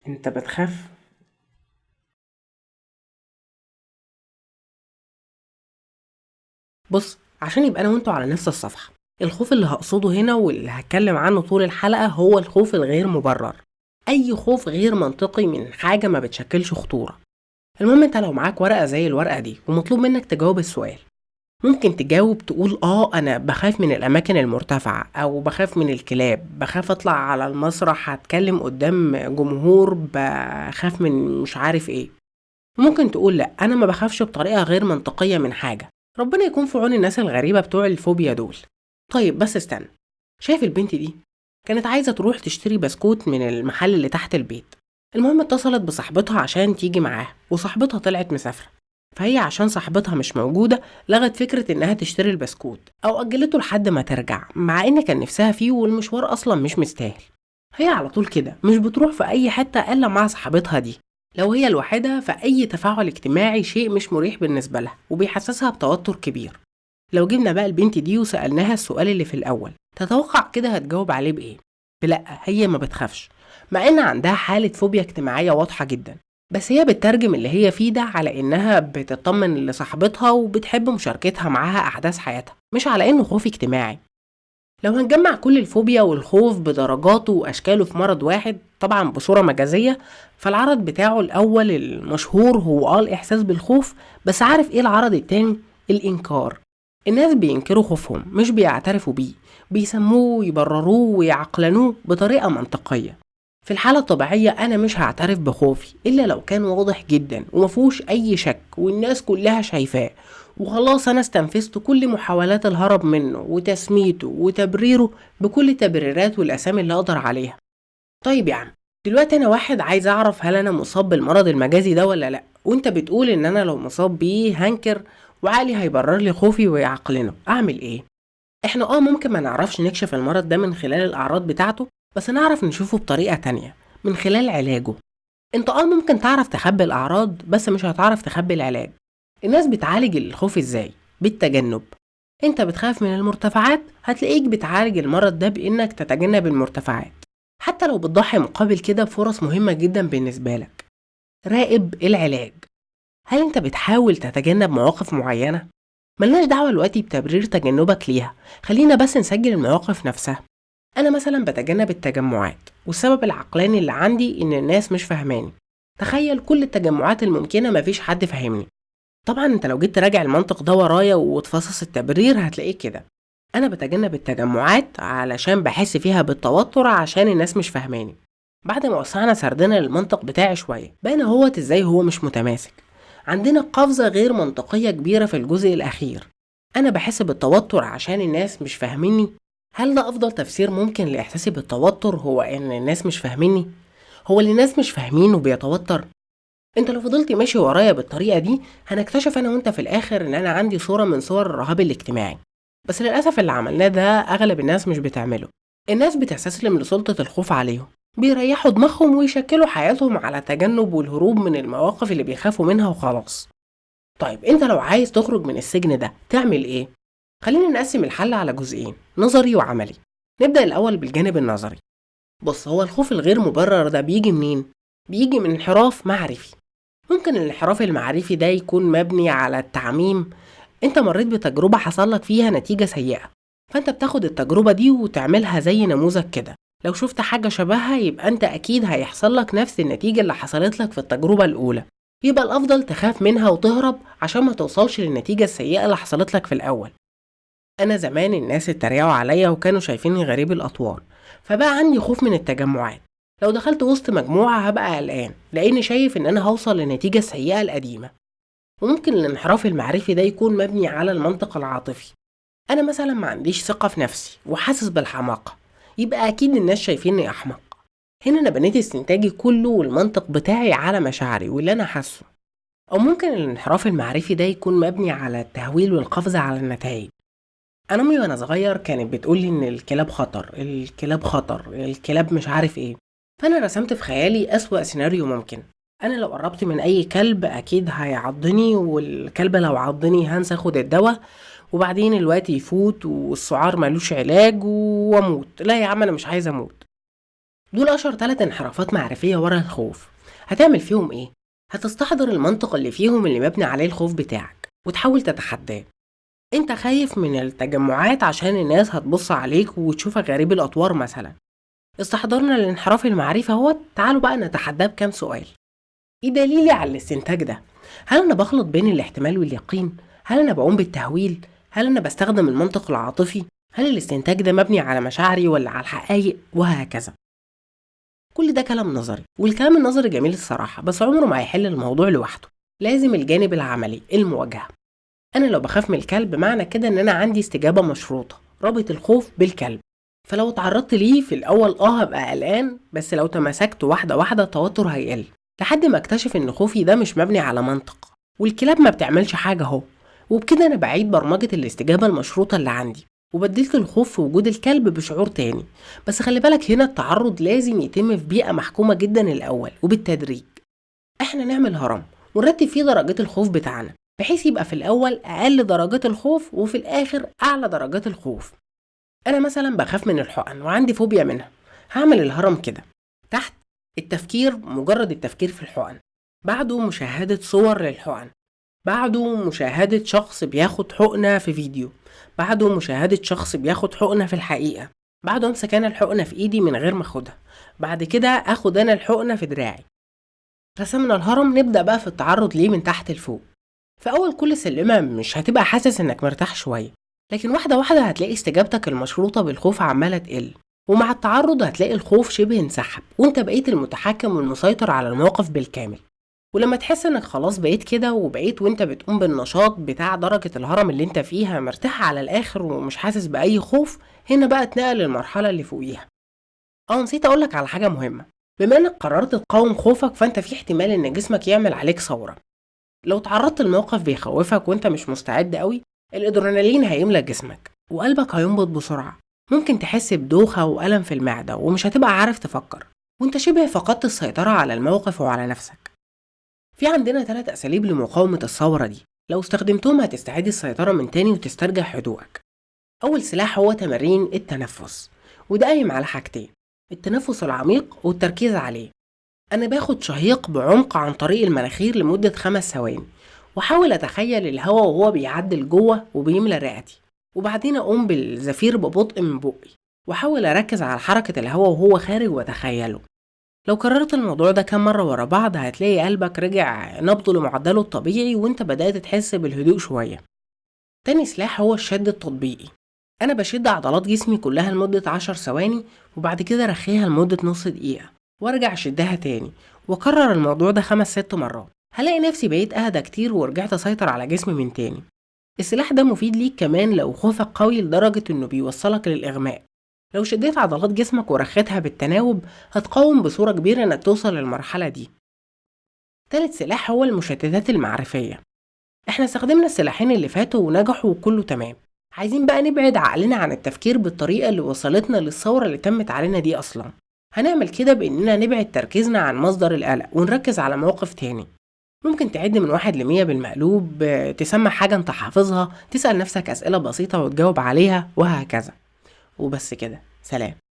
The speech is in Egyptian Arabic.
انت بتخاف بص عشان يبقى انا وانتوا على نفس الصفحة الخوف اللي هقصده هنا واللي هتكلم عنه طول الحلقة هو الخوف الغير مبرر اي خوف غير منطقي من حاجة ما بتشكلش خطورة المهم انت لو معاك ورقة زي الورقة دي ومطلوب منك تجاوب السؤال ممكن تجاوب تقول اه انا بخاف من الاماكن المرتفعة او بخاف من الكلاب بخاف اطلع على المسرح هتكلم قدام جمهور بخاف من مش عارف ايه ممكن تقول لا انا ما بخافش بطريقة غير منطقية من حاجة ربنا يكون في عون الناس الغريبة بتوع الفوبيا دول طيب بس استنى شايف البنت دي كانت عايزة تروح تشتري بسكوت من المحل اللي تحت البيت المهم اتصلت بصاحبتها عشان تيجي معاها وصاحبتها طلعت مسافرة فهي عشان صاحبتها مش موجودة لغت فكرة إنها تشتري البسكوت أو أجلته لحد ما ترجع مع إن كان نفسها فيه والمشوار أصلا مش مستاهل هي على طول كده مش بتروح في أي حتة إلا مع صاحبتها دي لو هي لوحدها فأي تفاعل اجتماعي شيء مش مريح بالنسبة لها وبيحسسها بتوتر كبير لو جبنا بقى البنت دي وسألناها السؤال اللي في الأول تتوقع كده هتجاوب عليه بإيه؟ بلأ هي ما بتخافش مع إن عندها حالة فوبيا اجتماعية واضحة جدا بس هي بتترجم اللي هي فيه ده على إنها بتطمن لصاحبتها وبتحب مشاركتها معاها أحداث حياتها مش على إنه خوف اجتماعي لو هنجمع كل الفوبيا والخوف بدرجاته وأشكاله في مرض واحد طبعا بصورة مجازية فالعرض بتاعه الأول المشهور هو اه الإحساس بالخوف بس عارف إيه العرض التاني؟ الإنكار الناس بينكروا خوفهم مش بيعترفوا بيه بيسموه يبرروه ويعقلنوه بطريقة منطقية في الحالة الطبيعية أنا مش هعترف بخوفي إلا لو كان واضح جدا ومفهوش أي شك والناس كلها شايفاه وخلاص أنا استنفذت كل محاولات الهرب منه وتسميته وتبريره بكل التبريرات والأسامي اللي أقدر عليها طيب يا عم دلوقتي أنا واحد عايز أعرف هل أنا مصاب بالمرض المجازي ده ولا لأ وأنت بتقول إن أنا لو مصاب بيه هنكر وعقلي هيبرر لي خوفي ويعقلنه أعمل إيه؟ إحنا آه ممكن ما نعرفش نكشف المرض ده من خلال الأعراض بتاعته بس نعرف نشوفه بطريقة تانية من خلال علاجه انت اه ممكن تعرف تخبي الأعراض بس مش هتعرف تخبي العلاج الناس بتعالج الخوف ازاي؟ بالتجنب انت بتخاف من المرتفعات هتلاقيك بتعالج المرض ده بانك تتجنب المرتفعات حتى لو بتضحي مقابل كده بفرص مهمة جدا بالنسبة لك راقب العلاج هل انت بتحاول تتجنب مواقف معينة؟ ملناش دعوة دلوقتي بتبرير تجنبك ليها خلينا بس نسجل المواقف نفسها أنا مثلا بتجنب التجمعات والسبب العقلاني اللي عندي إن الناس مش فاهماني تخيل كل التجمعات الممكنة مفيش حد فاهمني طبعا انت لو جيت تراجع المنطق ده ورايا وتفصص التبرير هتلاقيه كده انا بتجنب التجمعات علشان بحس فيها بالتوتر عشان الناس مش فاهماني بعد ما وسعنا سردنا للمنطق بتاعي شوية بان هوت ازاي هو مش متماسك عندنا قفزة غير منطقية كبيرة في الجزء الأخير أنا بحس بالتوتر عشان الناس مش فاهميني هل ده أفضل تفسير ممكن لإحساسي بالتوتر هو إن الناس مش فاهميني؟ هو اللي الناس مش فاهمينه بيتوتر؟ انت لو فضلت ماشي ورايا بالطريقة دي هنكتشف انا وانت في الاخر ان انا عندي صورة من صور الرهاب الاجتماعي بس للأسف اللي عملناه ده أغلب الناس مش بتعمله الناس بتستسلم لسلطة الخوف عليهم بيريحوا دماغهم ويشكلوا حياتهم على تجنب والهروب من المواقف اللي بيخافوا منها وخلاص طيب انت لو عايز تخرج من السجن ده تعمل ايه؟ خلينا نقسم الحل على جزئين نظري وعملي نبدأ الأول بالجانب النظري بص هو الخوف الغير مبرر ده بيجي منين؟ بيجي من انحراف معرفي ممكن الانحراف المعرفي ده يكون مبني على التعميم انت مريت بتجربة حصل لك فيها نتيجة سيئة فانت بتاخد التجربة دي وتعملها زي نموذج كده لو شفت حاجة شبهها يبقى انت اكيد هيحصل لك نفس النتيجة اللي حصلت لك في التجربة الاولى يبقى الافضل تخاف منها وتهرب عشان ما توصلش للنتيجة السيئة اللي حصلت لك في الاول انا زمان الناس اتريقوا عليا وكانوا شايفيني غريب الاطوار فبقى عندي خوف من التجمعات لو دخلت وسط مجموعة هبقى قلقان لأني شايف إن أنا هوصل للنتيجة السيئة القديمة وممكن الانحراف المعرفي ده يكون مبني على المنطق العاطفي أنا مثلا ما عنديش ثقة في نفسي وحاسس بالحماقة يبقى أكيد الناس شايفيني أحمق هنا أنا بنيت استنتاجي كله والمنطق بتاعي على مشاعري واللي أنا حاسه أو ممكن الانحراف المعرفي ده يكون مبني على التهويل والقفز على النتائج أنا أمي وأنا صغير كانت بتقولي إن الكلاب خطر الكلاب خطر الكلاب مش عارف إيه فأنا رسمت في خيالي أسوأ سيناريو ممكن أنا لو قربت من أي كلب أكيد هيعضني والكلب لو عضني هنسى أخد الدواء وبعدين الوقت يفوت والسعار ملوش علاج وأموت لا يا عم أنا مش عايز أموت دول أشهر تلات انحرافات معرفية ورا الخوف هتعمل فيهم إيه؟ هتستحضر المنطق اللي فيهم اللي مبني عليه الخوف بتاعك وتحاول تتحداه انت خايف من التجمعات عشان الناس هتبص عليك وتشوفك غريب الأطوار مثلا استحضرنا الانحراف المعرفي اهوت تعالوا بقى نتحداه بكام سؤال ايه دليلي على الاستنتاج ده هل انا بخلط بين الاحتمال واليقين هل انا بقوم بالتهويل هل انا بستخدم المنطق العاطفي هل الاستنتاج ده مبني على مشاعري ولا على الحقائق وهكذا كل ده كلام نظري والكلام النظري جميل الصراحة بس عمره ما هيحل الموضوع لوحده لازم الجانب العملي المواجهة أنا لو بخاف من الكلب معنى كده إن أنا عندي استجابة مشروطة رابط الخوف بالكلب فلو اتعرضت ليه في الأول اه هبقى قلقان بس لو تمسكت واحدة واحدة التوتر هيقل لحد ما اكتشف إن خوفي ده مش مبني على منطق والكلاب ما بتعملش حاجة اهو وبكده أنا بعيد برمجة الاستجابة المشروطة اللي عندي وبدلت الخوف في وجود الكلب بشعور تاني بس خلي بالك هنا التعرض لازم يتم في بيئة محكومة جدا الأول وبالتدريج احنا نعمل هرم ونرتب فيه درجات الخوف بتاعنا بحيث يبقى في الأول أقل درجات الخوف وفي الآخر أعلى درجات الخوف أنا مثلا بخاف من الحقن وعندي فوبيا منها هعمل الهرم كده تحت التفكير مجرد التفكير في الحقن بعده مشاهدة صور للحقن بعده مشاهدة شخص بياخد حقنة في فيديو بعده مشاهدة شخص بياخد حقنة في الحقيقة بعده امسك انا الحقنة في ايدي من غير ما اخدها بعد كده اخد انا الحقنة في دراعي رسمنا الهرم نبدأ بقى في التعرض ليه من تحت لفوق في أول كل سلمة مش هتبقى حاسس إنك مرتاح شوية لكن واحدة واحدة هتلاقي استجابتك المشروطة بالخوف عمالة تقل ومع التعرض هتلاقي الخوف شبه انسحب وانت بقيت المتحكم والمسيطر على الموقف بالكامل ولما تحس انك خلاص بقيت كده وبقيت وانت بتقوم بالنشاط بتاع درجة الهرم اللي انت فيها مرتاح على الاخر ومش حاسس بأي خوف هنا بقى تنقل للمرحلة اللي فوقيها اه نسيت اقولك على حاجة مهمة بما انك قررت تقاوم خوفك فانت في احتمال ان جسمك يعمل عليك ثورة لو تعرضت لموقف بيخوفك وانت مش مستعد قوي الادرينالين هيملى جسمك وقلبك هينبض بسرعة ممكن تحس بدوخة وألم في المعدة ومش هتبقى عارف تفكر وانت شبه فقدت السيطرة على الموقف وعلى نفسك في عندنا ثلاث أساليب لمقاومة الثورة دي لو استخدمتهم هتستعيد السيطرة من تاني وتسترجع هدوءك أول سلاح هو تمارين التنفس وده قايم على حاجتين التنفس العميق والتركيز عليه أنا باخد شهيق بعمق عن طريق المناخير لمدة خمس ثواني وأحاول أتخيل الهواء وهو بيعدي لجوه وبيملى رئتي وبعدين أقوم بالزفير ببطء من بقي وأحاول أركز على حركة الهواء وهو خارج وأتخيله لو كررت الموضوع ده كام مرة ورا بعض هتلاقي قلبك رجع نبضه لمعدله الطبيعي وانت بدأت تحس بالهدوء شوية تاني سلاح هو الشد التطبيقي أنا بشد عضلات جسمي كلها لمدة عشر ثواني وبعد كده رخيها لمدة نص دقيقة وارجع اشدها تاني واكرر الموضوع ده خمس ست مرات هلاقي نفسي بقيت اهدى كتير ورجعت اسيطر على جسمي من تاني السلاح ده مفيد ليك كمان لو خوفك قوي لدرجة انه بيوصلك للإغماء لو شديت عضلات جسمك ورخيتها بالتناوب هتقاوم بصورة كبيرة انك توصل للمرحلة دي تالت سلاح هو المشتتات المعرفية احنا استخدمنا السلاحين اللي فاتوا ونجحوا وكله تمام عايزين بقى نبعد عقلنا عن التفكير بالطريقة اللي وصلتنا للثورة اللي تمت علينا دي أصلا هنعمل كده بإننا نبعد تركيزنا عن مصدر القلق ونركز على موقف تاني ممكن تعد من واحد لمية بالمقلوب تسمع حاجة انت حافظها تسأل نفسك أسئلة بسيطة وتجاوب عليها وهكذا وبس كده سلام